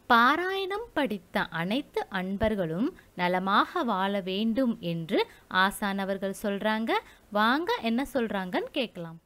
பாராயணம் படித்த அனைத்து அன்பர்களும் நலமாக வாழ வேண்டும் என்று ஆசான் அவர்கள் சொல்றாங்க வாங்க என்ன சொல்றாங்கன்னு கேட்கலாம்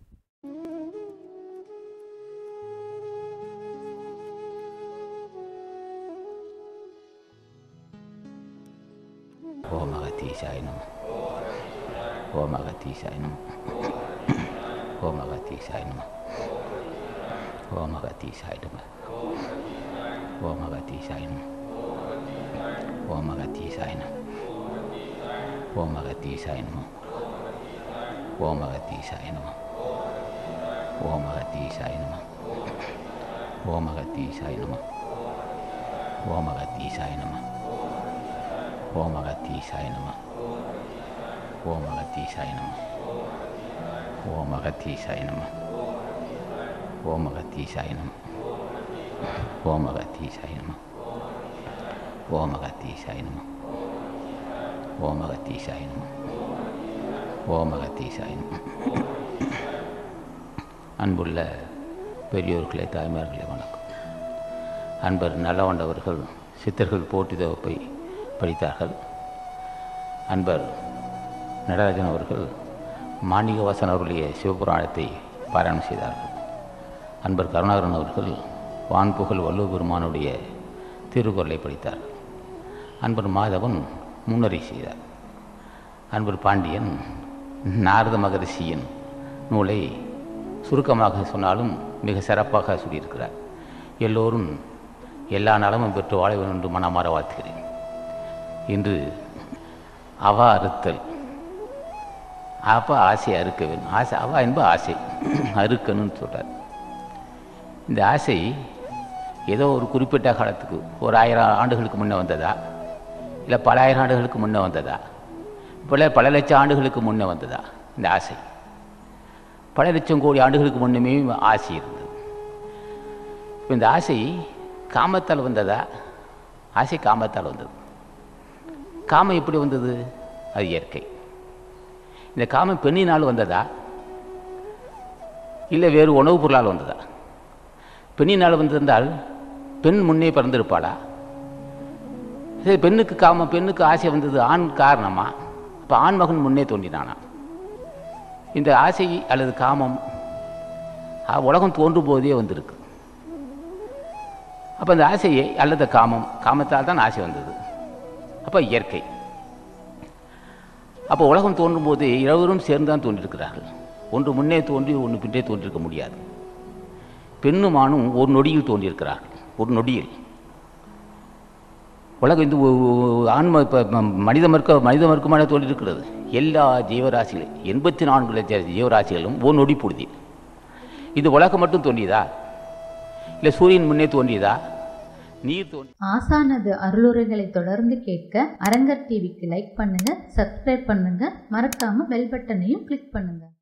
ஓம் அகத்தீசாய நம ஓம் அகத்தீசாய நம ஓம் அகத்தீசாய நம ஓம் அகத்தீசாய நம ஓம் அகத்தீசாய நம ஓம் அகத்தீசாய நம ஓம் அகத்தீசாய நம ஓம் அகத்தீசாய நம ஓம் அகத்தீசாய நம ஓம் அகத்தீசாய நம ஓம் அகத்தீசாய நம ஓம் அகத்தீசாய நம ஓம் அகத்தீசாய நம ஓம் அகத்தீசாய நம ஓம் அகத்தீசாய நம ஓம் அகத்தீசாய நம ஓம் அகத்தீசாய நம ஓம் அகத்தீசாய நம ஓம் அகத்தீசாய நம அன்புள்ள பெரியோர்களே தாய்மார்களே வணக்கம் அன்பர் நல்லவண்டவர்கள் சித்தர்கள் போட்டி தொகுப்பை படித்தார்கள் அன்பர் நடராஜன் அவர்கள் மாணிகவாசன் அவர்களுடைய சிவபுராணத்தை பாராயணம் செய்தார்கள் அன்பர் கருணாகரன் அவர்கள் வான்புகழ் வள்ளுவ பெருமானுடைய திருக்குறளை படித்தார்கள் அன்பர் மாதவன் முன்னரை செய்தார் அன்பர் பாண்டியன் நாரத மகரிஷியின் நூலை சுருக்கமாக சொன்னாலும் மிக சிறப்பாக சொல்லியிருக்கிறார் எல்லோரும் எல்லா நலமும் பெற்று வாழ வேண்டும் என்று மனமாற வாழ்த்துகிறேன் இன்று அவா அறுத்தல் அப்போ ஆசையை அறுக்க வேணும் ஆசை அவா என்பது ஆசை அறுக்கணும்னு சொல்கிறார் இந்த ஆசை ஏதோ ஒரு குறிப்பிட்ட காலத்துக்கு ஒரு ஆயிரம் ஆண்டுகளுக்கு முன்னே வந்ததா இல்லை பல ஆயிரம் ஆண்டுகளுக்கு முன்னே வந்ததா இப்போ பல லட்சம் ஆண்டுகளுக்கு முன்னே வந்ததா இந்த ஆசை பல லட்சம் கோடி ஆண்டுகளுக்கு முன்னுமே ஆசை இருந்தது இப்போ இந்த ஆசை காமத்தால் வந்ததா ஆசை காமத்தால் வந்தது காமம் எப்படி வந்தது அது இயற்கை இந்த காமம் பெண்ணினால் வந்ததா இல்லை வேறு உணவுப் பொருளால் வந்ததா பெண்ணினால் வந்திருந்தால் பெண் முன்னே பிறந்திருப்பாளா சரி பெண்ணுக்கு காமம் பெண்ணுக்கு ஆசை வந்தது ஆண் காரணமா அப்போ ஆண் மகன் முன்னே தோன்றினானா இந்த ஆசை அல்லது காமம் அ, உலகம் தோன்றும் போதே வந்திருக்கு அப்போ இந்த ஆசையை அல்லது காமம் காமத்தால் தான் ஆசை வந்தது அப்போ இயற்கை அப்போ உலகம் தோன்றும் போது இருவரும் சேர்ந்து தான் தோன்றியிருக்கிறார்கள் ஒன்று முன்னே தோன்றி ஒன்று பின்னே தோன்றியிருக்க முடியாது பெண்ணும் ஆணும் ஒரு நொடியில் தோன்றியிருக்கிறார்கள் ஒரு நொடியில் உலகம் இந்த ஒ- ஒ- ஆன்ம இப்போ மனித மறுக்க மனித மறுக்குமான தோன்றியிருக்கிறது எல்லா ஜீவராசிகளும் எண்பத்தி நான்கு லட்ச ஜீவராசிகளும் ஒரு நொடி பொழுதி இது உலகம் மட்டும் தோன்றியதா இல்லை சூரியன் முன்னே தோன்றியதா நீர் தோன்றி ஆசானது அருளுரைகளை தொடர்ந்து கேட்க அரங்கர் டிவிக்கு லைக் பண்ணுங்க சப்ஸ்கிரைப் பண்ணுங்க மறக்காம பெல் பட்டனையும் கிளிக் பண்ணுங்க